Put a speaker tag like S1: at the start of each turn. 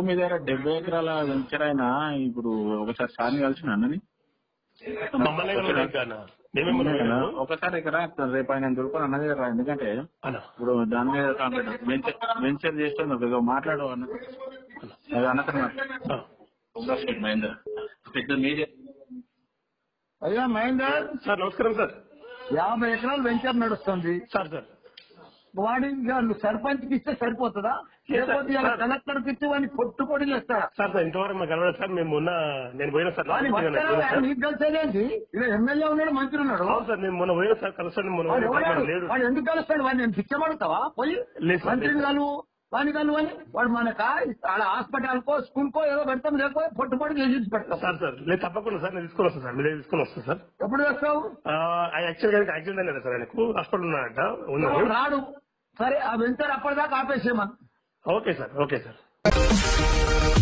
S1: మీ దగ్గర డెబ్బై ఎకరాల వెంచర్ అయినా ఇప్పుడు ఒకసారి సార్ని కలిసిన అన్నని
S2: మమ్మల్ని కలవలేదు కానా మేమేమన్నా వెళ్ళాము?
S1: ఒకసారి ఇక్కడ రేపు ఆయన దొరుకుని అన్న దగ్గర రా. ఎందుకంటే
S2: అన్న
S1: ఇప్పుడు దాని మీద వెంచర్ వెంచర్ చేస్తుంది ఏదో మాట్లాడు అన్న అది అన్నతో
S2: ఆ.
S1: మహేందర్ పెద్ద మీడియా
S3: అయ్యా మహేందర్
S2: సార్ నమస్కారం సార్
S3: యాభై ఎకరాలు వెంచర్ నడుస్తుంది
S2: సార్ సార్
S3: వాడి సర్పంచ్ కి ఇస్తే సరిపోతుందా
S2: లేదు సార్.
S3: లేకపోతే కలెక్టర్ కి ఇచ్చి వాడిని పొట్టు పొడి చేస్తారా
S2: సార్ సార్ ఇంతవరకు మాకు కలవలేదు సార్ మేము మొన్న నేను పోయినా సార్
S3: వాడిని
S2: లాస్ట్ వీక్ పోయినా సార్.
S3: నీకు తెలిసేదేంటి ఇక్కడ ఎమ్మెల్యే ఉన్నాడు మంత్రి ఉన్నాడు
S2: అవును సార్ నేను మొన్న పోయినా సార్ కలుస్తాను మొన్న
S3: వాడు
S2: పోయినా సార్,
S3: ఎవడాడు?
S2: లేడు
S3: వాడు ఎందుకు కలుస్తాడు వాడిని నేను పిచ్చబడతావా పోయి
S2: లేదు సార్,
S3: మంత్రిని
S2: లేదు.
S3: కలువు వాడిని కలువు అని వాడు మనక ఆడ హాస్పిటల్ కో స్కూల్ కో ఏదో పెడతాం లేకపోతే పొట్టు పొడి చేసి పెడతాం
S2: సార్ సార్ లేదు తప్పకుండా సార్ నేను తీసుకొని వస్తాను సార్ మీరు తీసుకొని వస్తాను సార్
S3: ఎప్పుడు వేస్తావు
S2: యాక్చువల్ గా యాక్సిడెంట్ అయినా సార్ ఆయనకు హాస్పిటల్ ఉన్నాడంట ఉన్నాడు
S3: రాడు సరే ఆ వెంచర్ అప్పటిదాకా ఆపేసేమని
S2: ఓకే సార్ ఓకే సార్